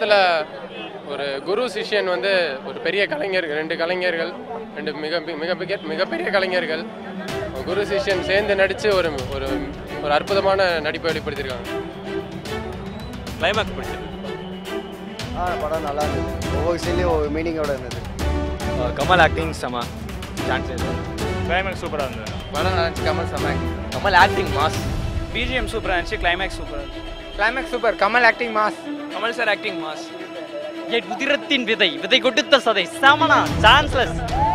படத்தில் ஒரு குரு சிஷ்யன் வந்து ஒரு பெரிய கலைஞர் ரெண்டு கலைஞர்கள் ரெண்டு மிக மிக மிக மிகப்பெரிய கலைஞர்கள் குரு சிஷ்யன் சேர்ந்து நடித்து ஒரு ஒரு ஒரு அற்புதமான நடிப்பை வெளிப்படுத்தியிருக்காங்க கிளைமேக்ஸ் பிடிச்சது ஆ படம் நல்லா இருந்தது ஒவ்வொரு சீன்லேயும் ஒவ்வொரு மீனிங்கோட இருந்தது கமல் ஆக்டிங் செம சான்ஸ் கிளைமேக்ஸ் சூப்பராக இருந்தது படம் நல்லா இருந்துச்சு கமல் சமாக் கமல் ஆக்டிங் மாஸ் பிஜிஎம் சூப்பராக இருந்துச்சு கிளைமேக்ஸ் சூப்பராக இருந்துச்சு climax super Kamal acting mass Kamal sir acting mass என் உதிரத்தின் விதை விதை கொடுத்த சதை சமனா சான்ஸ்லெஸ்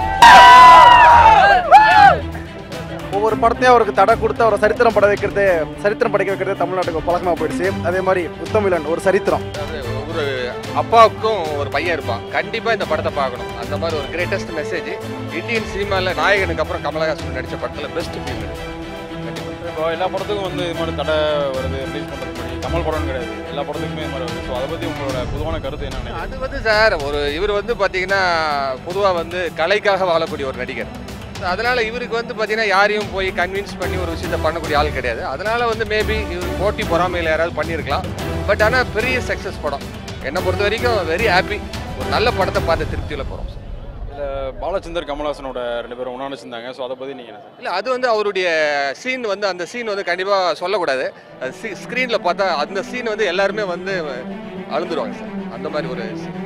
ஒவ்வொரு படத்தையும் அவருக்கு தடை கொடுத்து அவரை சரித்திரம் பட வைக்கிறது சரித்திரம் படிக்க வைக்கிறது தமிழ்நாட்டுக்கு பழக்கமாக போயிடுச்சு அதே மாதிரி உத்தமிழன் ஒரு சரித்திரம் ஒரு அப்பாவுக்கும் ஒரு பையன் இருப்பான் கண்டிப்பாக இந்த படத்தை பார்க்கணும் அந்த மாதிரி ஒரு கிரேட்டஸ்ட் மெசேஜ் இந்தியன் சினிமாவில் நாயகனுக்கு அப்புறம் கமலஹாசன் நடித்த படத்தில் பெஸ்ட் ஃபிலிம் இப்போ எல்லா படத்துக்கும் வந்து இது மாதிரி தடை வருது ரிலீஸ் பண்ணுறது மாதிரி கமல் படம்னு கிடையாது எல்லா படத்துக்குமே இது மாதிரி வருது ஸோ அதை பற்றி உங்களோட பொதுவான கருத்து என்ன நினைக்கிறீங்க? அது வந்து சார் ஒரு இவர் வந்து பார்த்தீங்கன்னா பொதுவாக வந்து கலைக்காக வாழக்கூடிய ஒரு நடிகர் So, அதனால இவருக்கு வந்து பார்த்தீங்கன்னா யாரையும் போய் கன்வின்ஸ் பண்ணி ஒரு விஷயத்தை பண்ணக்கூடிய ஆள் கிடையாது அதனால வந்து மேபி இவர் போட்டி பொறாமையில் யாராவது பண்ணியிருக்கலாம் பட் ஆனால் பெரிய சக்ஸஸ் படம் என்னை பொறுத்த வரைக்கும் வெரி ஹாப்பி ஒரு நல்ல படத்தை பார்த்து திருப்தியில் போகிறோம் இதில் பாலச்சந்தர் கமல்ஹாசனோட ரெண்டு பேரும் ஒன்றா நடிச்சிருந்தாங்க ஸோ அதை பற்றி நீங்கள் என்ன இல்லை அது வந்து அவருடைய சீன் வந்து அந்த சீன் வந்து கண்டிப்பாக சொல்லக்கூடாது அது ஸ்க்ரீனில் பார்த்தா அந்த சீன் வந்து எல்லாருமே வந்து அழுந்துருவாங்க சார் அந்த மாதிரி ஒரு scene.